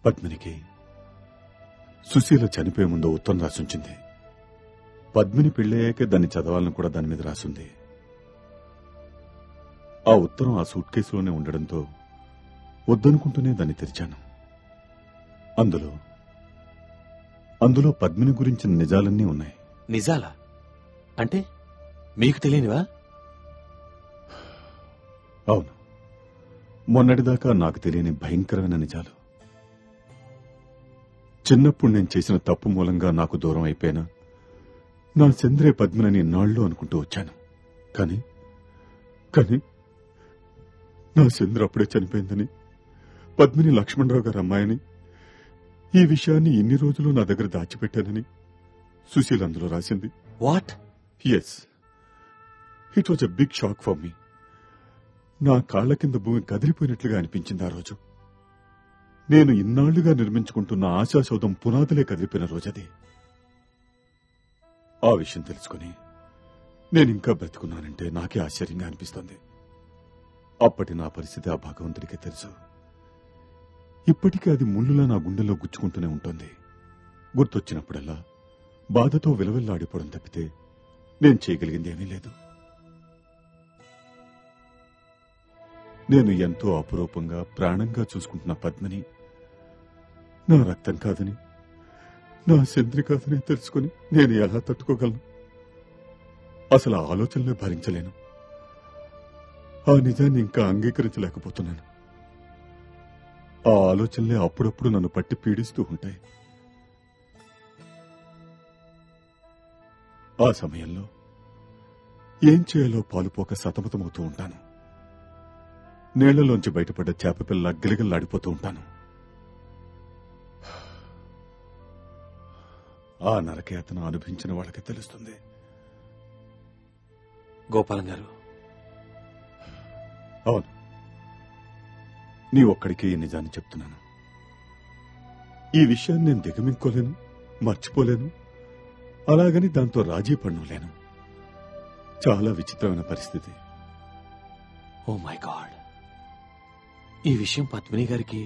పద్మినికి సుశీల చనిపోయే ముందు ఉత్తరం రాసుంచింది పద్మిని పెళ్ళయ్యాకే దాన్ని చదవాలని కూడా దాని మీద రాసుంది ఆ ఉత్తరం ఆ సూట్ కేసులోనే ఉండడంతో వద్దనుకుంటూనే దాన్ని తెరిచాను అందులో అందులో పద్మిని గురించిన నిజాలన్నీ ఉన్నాయి నిజాలా అంటే మీకు తెలియనివా అవును మొన్నటిదాకా నాకు తెలియని భయంకరమైన నిజాలు చిన్నప్పుడు నేను చేసిన తప్పు మూలంగా నాకు దూరం అయిపోయినా నా చంద్రే పద్మనని నాళ్ళు అనుకుంటూ వచ్చాను కానీ కానీ నా చంద్ర అప్పుడే చనిపోయిందని పద్మిని లక్ష్మణరావు గారు అమ్మాయిని ఈ విషయాన్ని ఇన్ని రోజులు నా దగ్గర దాచిపెట్టానని సుశీల్ అందులో రాసింది what yes it was a big shock for me నా కాళ్ల కింద భూమి కదిలిపోయినట్లుగా అనిపించింది ఆ రోజు నేను ఇన్నాళ్లుగా నిర్మించుకుంటున్న ఆశాశోధం పునాదులే కదిలిపోయిన రోజది ఆ విషయం తెలుసుకుని నేనింకా బ్రతుకున్నానంటే నాకే ఆశ్చర్యంగా అనిపిస్తోంది అప్పటి నా పరిస్థితి ఆ భగవంతుడికే తెలుసు ఇప్పటికీ అది ముళ్ళులా నా గుండెలో గుచ్చుకుంటూనే ఉంటుంది గుర్తొచ్చినప్పుడల్లా బాధతో విలవిల్లాడిపోవడం తప్పితే నేను చేయగలిగింది ఏమీ లేదు నేను ఎంతో అపురూపంగా ప్రాణంగా చూసుకుంటున్న పద్మని నా రక్తం కాదని నా చంద్రి కాదని తెలుసుకుని నేను ఎలా తట్టుకోగలను అసలు ఆ ఆలోచనలే భరించలేను ఆ నిజాన్ని ఇంకా అంగీకరించలేకపోతున్నాను ఆ ఆలోచనలే అప్పుడప్పుడు నన్ను పట్టి పీడిస్తూ ఉంటాయి ఆ సమయంలో ఏం చేయాలో పాలుపోక సతమతమవుతూ ఉంటాను నీళ్లలోంచి బయటపడ్డ చేపపిల్ల గిలగిల్లాడిపోతూ ఉంటాను ఆ నరకయాతన అనుభవించిన వాళ్ళకి తెలుస్తుంది గోపాలం గారు అవును నీ ఒక్కడికే ఈ నిజాన్ని చెప్తున్నాను ఈ విషయాన్ని నేను దిగమింకోలేను మర్చిపోలేను అలాగని దాంతో రాజీ పడలేను చాలా విచిత్రమైన పరిస్థితి ఓ మై గాడ్ ఈ విషయం పద్మిని గారికి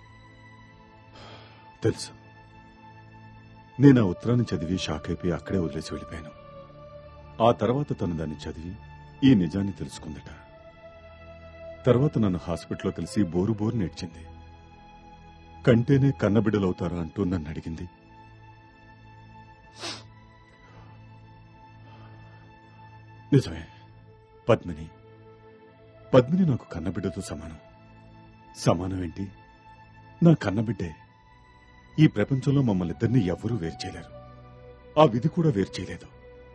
తెలుసు నేను ఆ ఉత్తరాన్ని చదివి షాక్ అయిపోయి అక్కడే వదిలేసి వెళ్ళిపోయాను ఆ తర్వాత తను దాన్ని చదివి ఈ నిజాన్ని తెలుసుకుందట తర్వాత నన్ను హాస్పిటల్లో కలిసి బోరు బోరు నేడ్చింది కంటేనే కన్నబిడ్డలవుతారా అంటూ నన్ను అడిగింది నిజమే పద్మిని పద్మిని నాకు కన్నబిడ్డతో సమానం సమానం ఏంటి నా కన్నబిడ్డే ఈ ప్రపంచంలో మమ్మల్ని ఇద్దరిని ఎవ్వరూ వేరు చేయలేరు ఆ విధి కూడా వేరు చేయలేదు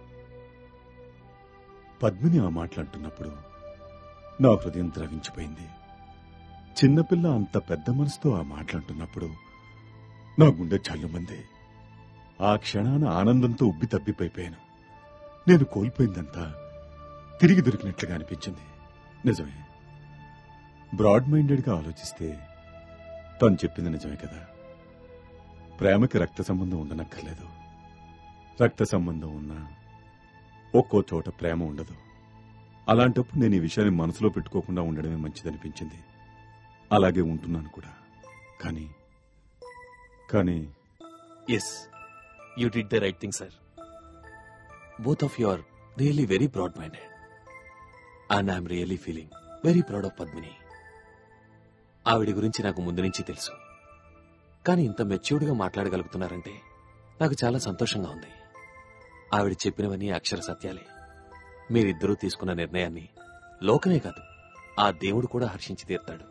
పద్మిని ఆ మాటలంటున్నప్పుడు నా హృదయం ద్రవించిపోయింది చిన్నపిల్ల అంత పెద్ద మనసుతో ఆ మాటలంటున్నప్పుడు నా గుండె చల్లుమంది ఆ క్షణాన ఆనందంతో ఉబ్బి తబ్బిపోయిపోయాను నేను కోల్పోయిందంతా తిరిగి దొరికినట్లుగా అనిపించింది నిజమే బ్రాడ్ మైండెడ్గా ఆలోచిస్తే తను చెప్పింది నిజమే కదా ప్రేమకి రక్త సంబంధం ఉండనక్కర్లేదు రక్త సంబంధం ఉన్నా ఒక్కో చోట ప్రేమ ఉండదు అలాంటప్పుడు నేను ఈ విషయాన్ని మనసులో పెట్టుకోకుండా ఉండడమే మంచిదనిపించింది అలాగే ఉంటున్నాను కూడా కానీ కానీ yes you did the right thing sir both of you are really very broad minded and I'm really feeling very proud of Padmini ఆవిడ గురించి నాకు ముందు నుంచి తెలుసు కానీ ఇంత మెచ్యూర్డ్ గా మాట్లాడగలుగుతున్నారంటే నాకు చాలా సంతోషంగా ఉంది ఆవిడ చెప్పినవన్నీ అక్షర సత్యాలే మీరిద్దరూ తీసుకున్న నిర్ణయాన్ని లోకమే కాదు ఆ దేవుడు కూడా హర్షించి తీరుతాడు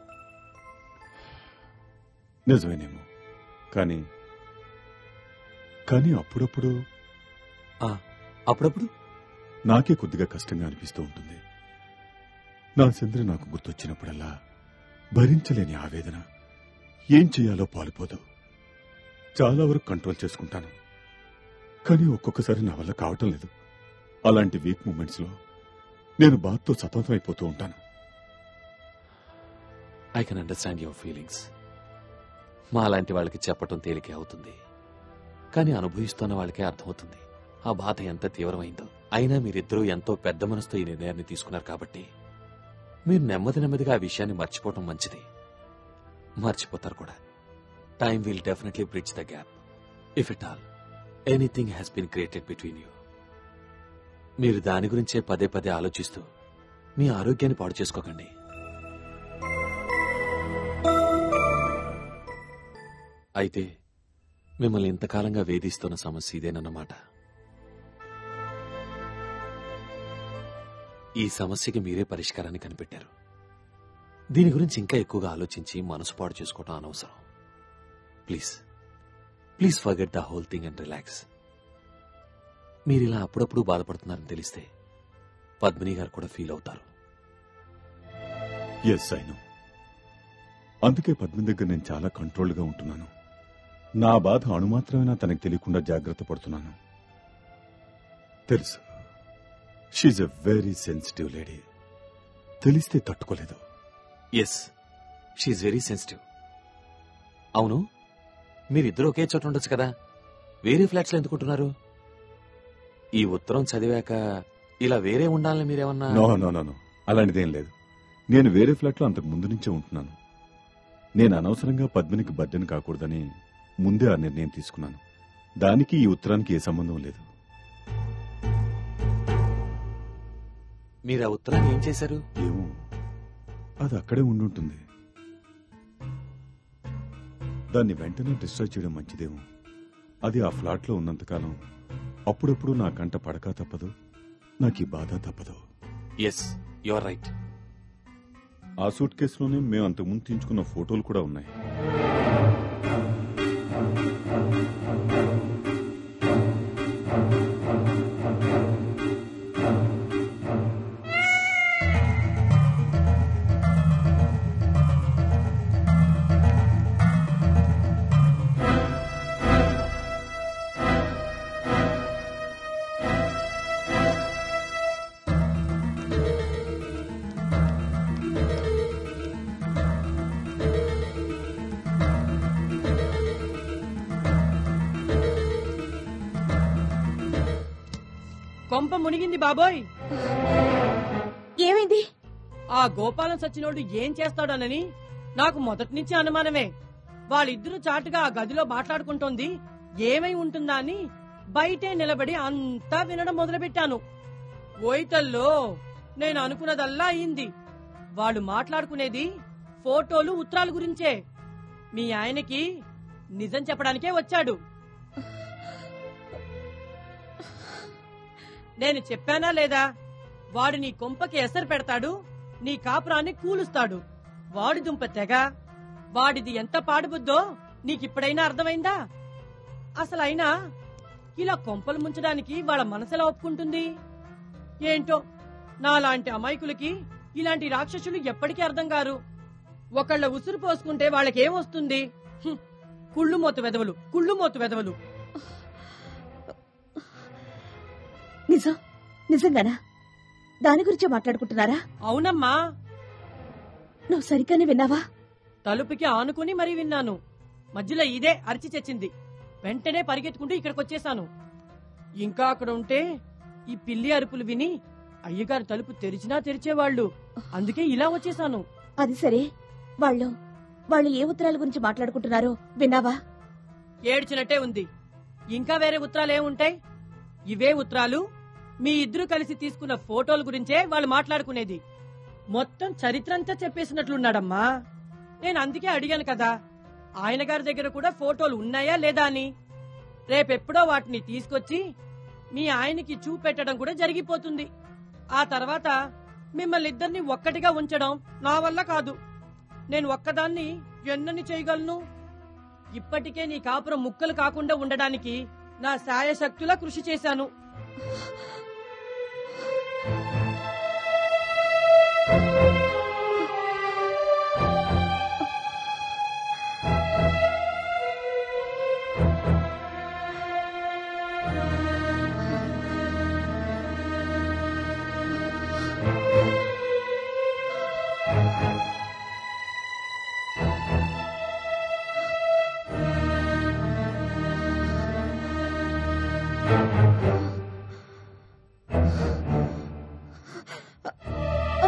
నిజమేనేమో కానీ కానీ అప్పుడప్పుడు ఆ, అప్పుడప్పుడు నాకే కొద్దిగా కష్టంగా అనిపిస్తూ ఉంటుంది నా చంద్ర నాకు గుర్తొచ్చినప్పుడల్లా భరించలేని ఆవేదన ఏం చేయాలో పాలుపోదు చాలా వరకు కంట్రోల్ చేసుకుంటాను కానీ ఒక్కొక్కసారి నా వల్ల కావటం లేదు అలాంటి వీక్ మూమెంట్స్ లో నేను బాధతో సతమతమైపోతూ ఉంటాను I can understand your feelings మా లాంటి వాళ్ళకి చెప్పటం తేలికే అవుతుంది కానీ అనుభవిస్తున్న వాళ్ళకే అర్థమవుతుంది ఆ బాధ ఎంత తీవ్రమైందో అయినా మీరిద్దరూ ఎంతో పెద్ద మనసుతో ఈ నిర్ణయాన్ని తీసుకున్నారు కాబట్టి మీరు నెమ్మది నెమ్మదిగా ఆ విషయాన్ని మర్చిపోవటం మంచిది మర్చిపోతారు కూడా time will definitely bridge the gap if it all anything has been created between you మీరు దాని గురించే పదే పదే ఆలోచిస్తూ మీ ఆరోగ్యాన్ని పాడు చేసుకోకండి అయితే మిమ్మల్ని ఇంతకాలంగా వేధిస్తున్న సమస్య ఇదేనన్నమాట ఈ సమస్యకి మీరే పరిష్కారాన్ని కనిపెట్టారు దీని గురించి ఇంకా ఎక్కువగా ఆలోచించి మనసు పాడు చేసుకోవడం అనవసరం please please forget the whole thing and relax మీరు ఇలా అప్పుడప్పుడు బాధపడుతున్నారని తెలిస్తే పద్మిని గారు కూడా ఫీల్ అవుతారు ఎస్ ఐ నో అందుకే పద్మిని దగ్గర నేను చాలా కంట్రోల్డ్ గా ఉంటున్నాను నా బాధ అణుమాత్రమైనా తనకు తెలియకుండా జాగ్రత్త పడుతున్నాను తెలుసు she's a very sensitive lady తెలిస్తే తట్టుకోలేదు ఎస్ షీఈ్ వెరీ సెన్సిటివ్ అవును మీరిద్దరు ఒకే చోట ఉండొచ్చు కదా వేరే ఫ్లాట్స్ లో ఎందుకుంటున్నారు ఈ ఉత్తరం చదివాక ఇలా వేరే ఉండాలని మీరేమన్నా నో నో నో నో అలాంటిదేం లేదు నేను వేరే ఫ్లాట్లో అంతకు ముందు నుంచే ఉంటున్నాను నేను అనవసరంగా పద్మినికి బర్డెన్ కాకూడదని ముందే ఆ నిర్ణయం తీసుకున్నాను దానికి ఈ ఉత్తరానికి ఏ సంబంధం లేదు మీరు ఆ ఉత్తరాన్ని ఏం చేశారు ఏమో అది అక్కడే ఉండుంటుంది దాన్ని వెంటనే డిస్ట్రాయ్ చేయడం మంచిదేమో అది ఆ ఫ్లాట్లో ఉన్నంతకాలం అప్పుడప్పుడు నా కంట పడక తప్పదు నాకు ఈ బాధ తప్పదు ఎస్ యు ఆర్ రైట్ ఆ సూట్ కేసులోనే మేము అంతకుముందు తీయించుకున్న ఫోటోలు కూడా ఉన్నాయి కొంప మునిగింది బాబోయ్ ఏమైంది ఆ గోపాలం సచ్చినోడు ఏం చేస్తాడోనని నాకు మొదటి నుంచి అనుమానమే వాళ్ళిద్దరూ చాటుగా ఆ గదిలో మాట్లాడుకుంటోంది ఏమై ఉంటుందా అని బయటే నిలబడి అంతా వినడం మొదలుపెట్టాను ఓయితల్లో నేను అనుకున్నదల్లా అయింది వాళ్ళు మాట్లాడుకునేది ఫోటోలు ఉత్తరాల గురించే మీ ఆయనకి నిజం చెప్పడానికే వచ్చాడు నేను చెప్పానా లేదా వాడు నీ కొంపకి ఎసరు పెడతాడు నీ కాపురాన్ని కూలుస్తాడు వాడి దుంప తెగ వాడిది ఎంత పాడుబుద్దో నీకిప్పుడైనా అర్థమైందా అసలు అయినా ఇలా కొంపలు ముంచడానికి వాళ్ళ మనసులా ఒప్పుకుంటుంది ఏంటో నాలాంటి అమాయకులకి ఇలాంటి రాక్షసులు ఎప్పటికీ అర్థం కారు ఒకళ్ళ ఉసురు పోసుకుంటే వాళ్ళకేమొస్తుంది హ్మ్. కుళ్ళు మోతు వెదవలు కుళ్ళు మోతు వెదవలు నిజం నిజంగానా దాని గురించే మాట్లాడుకుంటున్నారా అవునమ్మా నువ్వు సరిగ్గానే విన్నావా తలుపుకి ఆనుకుని మరీ విన్నాను మధ్యలో ఇదే అరిచి చచ్చింది వెంటనే పరిగెత్తుకుంటూ ఇక్కడికి వచ్చేసాను ఇంకా అక్కడ ఉంటే ఈ పిల్లి అరుపులు విని అయ్యగారు తలుపు తెరిచినా తెరిచేవాళ్ళు అందుకే ఇలా వచ్చేసాను అది సరే వాళ్ళు వాళ్ళు ఏ ఉత్తరాల గురించి మాట్లాడుకుంటున్నారో విన్నావా ఏడ్చినట్టే ఉంది ఇంకా వేరే ఉత్తరాలు ఏముంటాయి ఇవే ఉత్తరాలు మీ ఇద్దరు కలిసి తీసుకున్న ఫోటోల గురించే వాళ్ళు మాట్లాడుకునేది మొత్తం చరిత్రంతా చెప్పేసినట్లున్నాడమ్మా నేను అందుకే అడిగాను కదా ఆయన గారి దగ్గర కూడా ఫోటోలు ఉన్నాయా లేదా అని రేపెప్పుడో వాటిని తీసుకొచ్చి మీ ఆయనకి చూపెట్టడం కూడా జరిగిపోతుంది ఆ తర్వాత మిమ్మల్ని ఇద్దరిని ఒక్కటిగా ఉంచడం నా వల్ల కాదు నేను ఒక్కదాన్ని ఎన్నని చేయగలను ఇప్పటికే నీ కాపురం ముక్కలు కాకుండా ఉండడానికి నా శాయశక్తులా కృషి చేశాను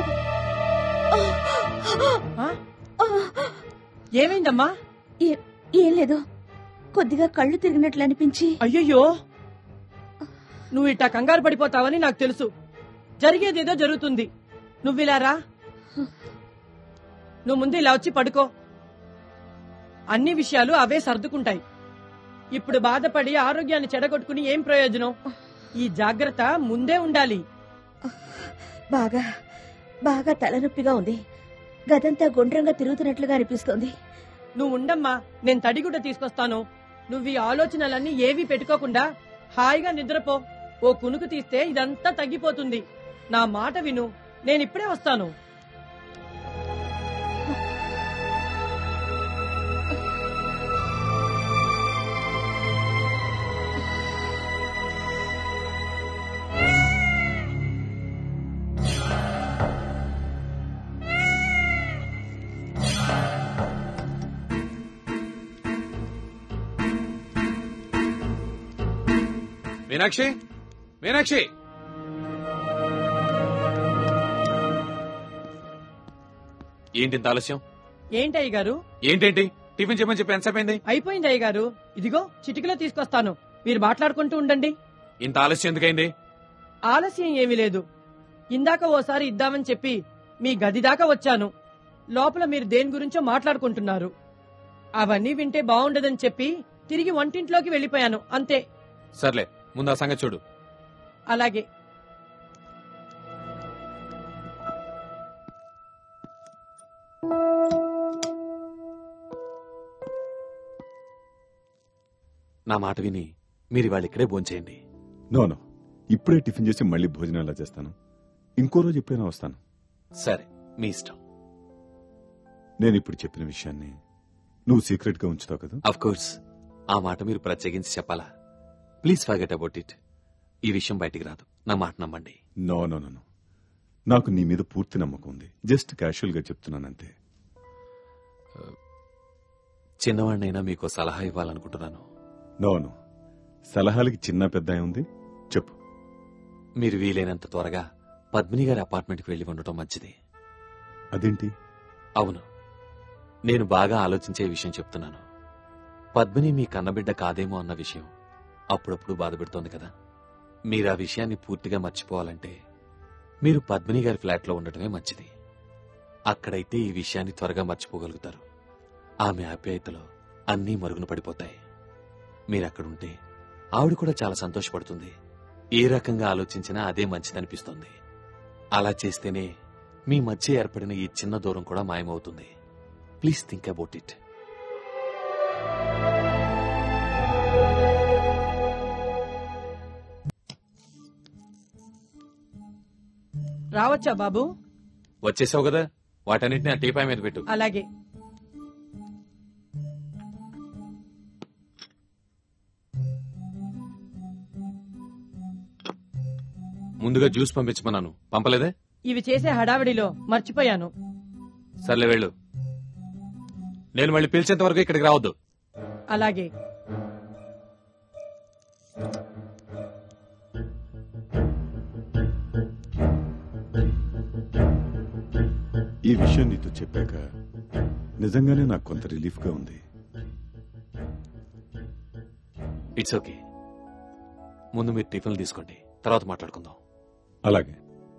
ఆ? ఏమైందమ్మా ఏ- ఏం లేదు కొద్దిగా కళ్ళు తిరిగినట్లు అనిపించి అయ్యయ్యో నువ్వు ఇట్టా కంగారు పడిపోతావని నాకు తెలుసు జరిగేదేదో జరుగుతుంది నువ్విలా రా నువ్వు ముందు ఇలా వచ్చి పడుకో అన్ని విషయాలు అవే సర్దుకుంటాయి ఇప్పుడు బాధపడి ఆరోగ్యాన్ని చెడగొట్టుకుని ఏం ప్రయోజనం ఈ జాగ్రత్త ముందే ఉండాలి బాగా బాగా తలనొప్పిగా ఉంది గదంతా గుండ్రంగా తిరుగుతున్నట్లుగా అనిపిస్తోంది నువ్వు ఉండమ్మా నేను తడిగుడ్డ తీసుకొస్తాను నువ్వు ఈ ఆలోచనలన్నీ ఏవీ పెట్టుకోకుండా హాయిగా నిద్రపో ఓ కునుకు తీస్తే ఇదంతా తగ్గిపోతుంది నా మాట విను నేనిప్పుడే వస్తాను మీనాక్షి మీనాక్షి ఏంటి ఇంత ఆలస్యం ఏంటయ్య గారు ఏంటేంటి టిఫిన్ చేయమని చెప్పి ఎంతసేపు అయింది అయిపోయింది అయ్య గారు ఇదిగో చిటికలో తీసుకొస్తాను మీరు మాట్లాడుకుంటూ ఉండండి ఇంత ఆలస్యం ఎందుకైంది ఆలస్యం ఏమీ లేదు ఇందాక ఓసారి ఇద్దామని చెప్పి మీ గది దాకా వచ్చాను లోపల మీరు దేని గురించో మాట్లాడుకుంటున్నారు అవన్నీ వింటే బాగుండదని చెప్పి తిరిగి వంటింట్లోకి వెళ్ళిపోయాను అంతే సర్లే ముందు ఆ సంగతి చూడు అలాగే నా మాట విని మీరు ఇవాళ ఇక్కడే భోంచేయండి నో నో ఇప్పుడే టిఫిన్ చేసి మళ్ళీ భోజనం ఎలా చేస్తాను ఇంకో రోజు ఎప్పుడైనా వస్తాను సరే మీ ఇష్టం నేను ఇప్పుడు చెప్పిన విషయాన్ని నువ్వు సీక్రెట్ గా ఉంచుతావు కదా అఫ్ కోర్స్ ఆ మాట మీరు ప్రత్యేకించి చెప్పాలా ప్లీజ్ ఫర్గెట్ అబౌట్ ఇట్ ఈ విషయం బయటికి రాదు నా మాట నమ్మండి నో నో నో నో నాకు నీ మీద పూర్తి నమ్మకం ఉంది జస్ట్ క్యాషువల్ గా చెప్తున్నానంతే చిన్నవాడినైనా మీకు సలహా ఇవ్వాలనుకుంటున్నాను నో నో సలహాలకి చిన్న పెద్ద ఉంది చెప్పు మీరు వీలైనంత త్వరగా పద్మిని గారి అపార్ట్మెంట్కి వెళ్లి ఉండటం మంచిది అదేంటి అవును నేను బాగా ఆలోచించే విషయం చెప్తున్నాను పద్మిని మీ కన్నబిడ్డ కాదేమో అన్న విషయం అప్పుడప్పుడు బాధపెడుతోంది కదా మీరు ఆ విషయాన్ని పూర్తిగా మర్చిపోవాలంటే మీరు పద్మిని గారి ఫ్లాట్లో ఉండటమే మంచిది అక్కడైతే ఈ విషయాన్ని త్వరగా మర్చిపోగలుగుతారు ఆమె ఆప్యాయతలో అన్నీ మరుగున పడిపోతాయి మీరక్కడుంటే ఆవిడ కూడా చాలా సంతోషపడుతుంది ఏ రకంగా ఆలోచించినా అదే మంచిదనిపిస్తుంది అలా చేస్తేనే మీ మధ్య ఏర్పడిన ఈ చిన్న దూరం కూడా మాయమవుతుంది ప్లీజ్ థింక్ అబౌట్ ఇట్ రావచ్చా బాబు వచ్చేసావు కదా వాటన్నిటిని ఆ టీపాయ్ మీద పెట్టు అలాగే ముందుగా జ్యూస్ పంపించమన్నాను పంపలేదే ఇవి చేసే హడావిడిలో మర్చిపోయాను సర్లే వెళ్ళు నేను మళ్ళీ పిలిచేంత వరకు ఇక్కడికి రావద్దు అలాగే ఈ విషయం నీతో చెప్పాక నిజంగానే నాకు కొంత రిలీఫ్ గా ఉంది ఇట్స్ ఓకే ముందు మీరు టిఫిన్లు తీసుకోండి తర్వాత మాట్లాడుకుందాం అలాగే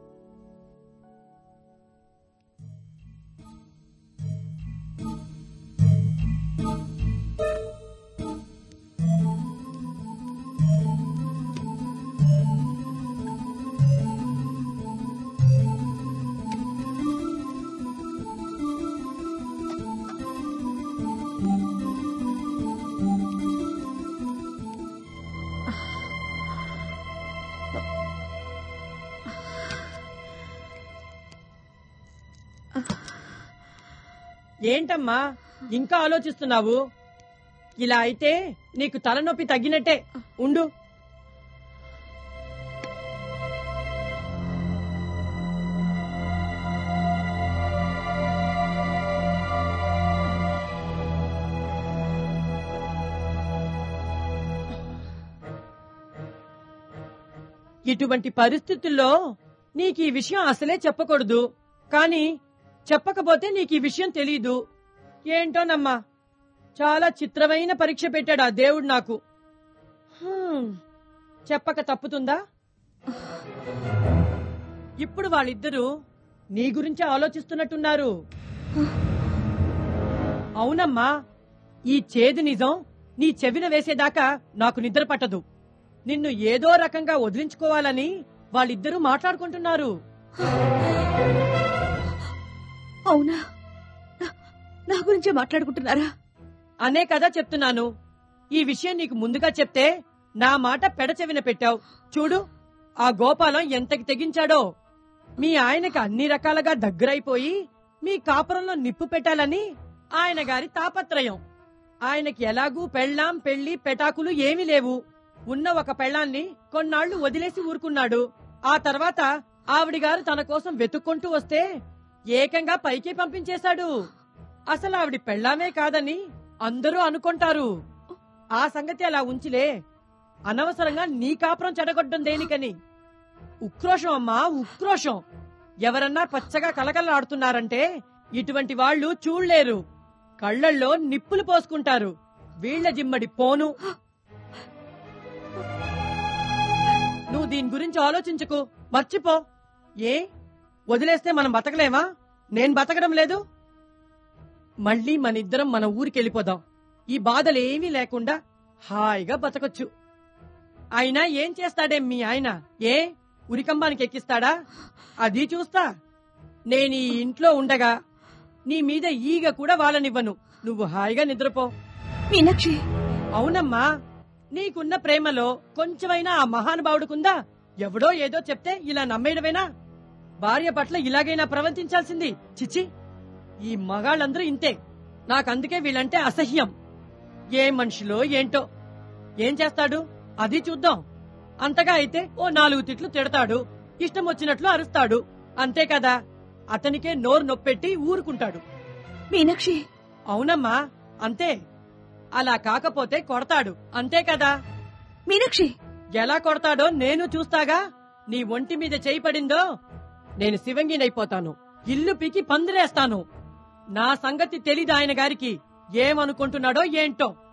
ఏంటమ్మా ఇంకా ఆలోచిస్తున్నావు ఇలా అయితే నీకు తలనొప్పి తగ్గినట్టే ఉండు ఇటువంటి పరిస్థితుల్లో నీకు ఈ విషయం అసలే చెప్పకూడదు కానీ చెప్పకపోతే నీకు ఈ విషయం తెలీదు ఏంటోనమ్మా చాలా చిత్రమైన పరీక్ష పెట్టాడు ఆ దేవుడు నాకు హ్మ్. చెప్పక తప్పుతుందా ఇప్పుడు వాళ్ళిద్దరూ నీ గురించి ఆలోచిస్తున్నట్టున్నారు అవునమ్మా ఈ చేదు నిజం నీ చెవిన వేసేదాకా నాకు నిద్ర పట్టదు నిన్ను ఏదో రకంగా వదిలించుకోవాలని వాళ్ళిద్దరూ మాట్లాడుకుంటున్నారు అవునా నా- నా గురించే మాట్లాడుకుంటున్నారా అనే కదా చెప్తున్నాను ఈ విషయం నీకు ముందుగా చెప్తే నా మాట పెడచెవిన పెట్టావు చూడు ఆ గోపాలం ఎంతకి తెగించాడో మీ ఆయనకి అన్ని రకాలుగా దగ్గరైపోయి మీ కాపురంలో నిప్పు పెట్టాలని ఆయన గారి తాపత్రయం ఆయనకి ఎలాగూ పెళ్ళాం పెళ్లి పెటాకులు ఏమీ లేవు ఉన్న ఒక పెళ్ళాన్ని కొన్నాళ్లు వదిలేసి ఊరుకున్నాడు ఆ తర్వాత ఆవిడి గారు తన కోసం వెతుక్కుంటూ వస్తే ఏకంగా పైకి పంపించేశాడు అసలు ఆవిడి పెళ్ళామే కాదని అందరూ అనుకుంటారు ఆ సంగతి అలా ఉంచిలే అనవసరంగా నీ కాపురం చెడగొట్టడం దేనికని ఉక్రోషం అమ్మా ఉక్రోషం ఎవరన్నా పచ్చగా కలకలలాడుతున్నారంటే ఇటువంటి వాళ్ళు చూడలేరు కళ్ళల్లో నిప్పులు పోసుకుంటారు వీళ్ల జిమ్మడి పోను నువ్వు దీని గురించి ఆలోచించకు మర్చిపో ఏ వదిలేస్తే మనం బతకలేమా నేను బతకడం లేదు మళ్ళీ మనిద్దరం మన ఊరికెళ్ళిపోదాం ఈ బాధలేమీ లేకుండా హాయిగా బతకొచ్చు అయినా ఏం చేస్తాడే మీ ఆయన ఏ ఉరికంబానికి ఎక్కిస్తాడా అది చూస్తా నేను ఈ ఇంట్లో ఉండగా నీ మీద ఈగ కూడా వాళ్ళనివ్వను నువ్వు హాయిగా నిద్రపో మీనాక్షి అవునమ్మా నీకున్న ప్రేమలో కొంచెమైనా ఆ మహానుభావుడికుందా ఎవడో ఏదో చెప్తే ఇలా నమ్మేయడమేనా భార్య పట్ల ఇలాగైనా ప్రవర్తించాల్సింది చిచి ఈ మగాళ్ళందరూ ఇంతే నాకందుకే వీళ్ళంటే అసహ్యం ఏ మనుషులో ఏంటో ఏం చేస్తాడు అది చూద్దాం అంతగా అయితే ఓ నాలుగు తిట్లు తిడతాడు ఇష్టం వచ్చినట్లు అరుస్తాడు అంతే కదా అతనికే నోరు నొప్పెట్టి ఊరుకుంటాడు మీనాక్షి అవునమ్మా అంతే అలా కాకపోతే కొడతాడు అంతే కదా మీనాక్షి ఎలా కొడతాడో నేను చూస్తాగా నీ ఒంటి మీద చేయి పడిందో నేను శివంగినైపోతాను ఇల్లు పీకి పందిరేస్తాను నా సంగతి తెలీదు ఆయన గారికి ఏమనుకుంటున్నాడో ఏంటో